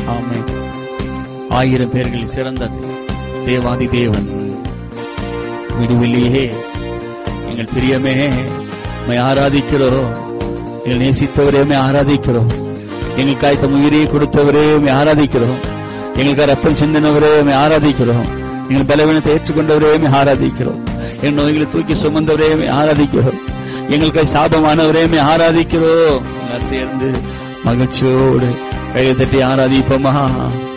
ஆமென் ஆயிரம் பேர்களில் சிறந்தது தேவாதி தேவன் விடுவில்லையே எங்கள் பிரியமே உம்மை ஆராதிக்கிறோம் எங்கள் நேசித்தவரே உம்மை ஆராதிக்கிறோம் எங்களுக்காய் தம் உயிரை கொடுத்தவரே உம்மை ஆராதிக்கிறோம் எங்களுக்கு ரத்தம் சிந்தினவரே உம்மை ஆராதிக்கிறோம் எங்கள் பலவீனத்தை ஏற்றுக்கொண்டவரே உம்மை ஆராதிக்கிறோம் என் நோய்களை தூக்கி சுமந்தவரே உம்மை ஆராதிக்கிறோம் எங்களுக்காய் சாபமானவரே உம்மை ஆராதிக்கிறோம் எல்லாரும் சேர்ந்து மகிழ்ச்சியோடு கையை தட்டி ஆராதிப்போமா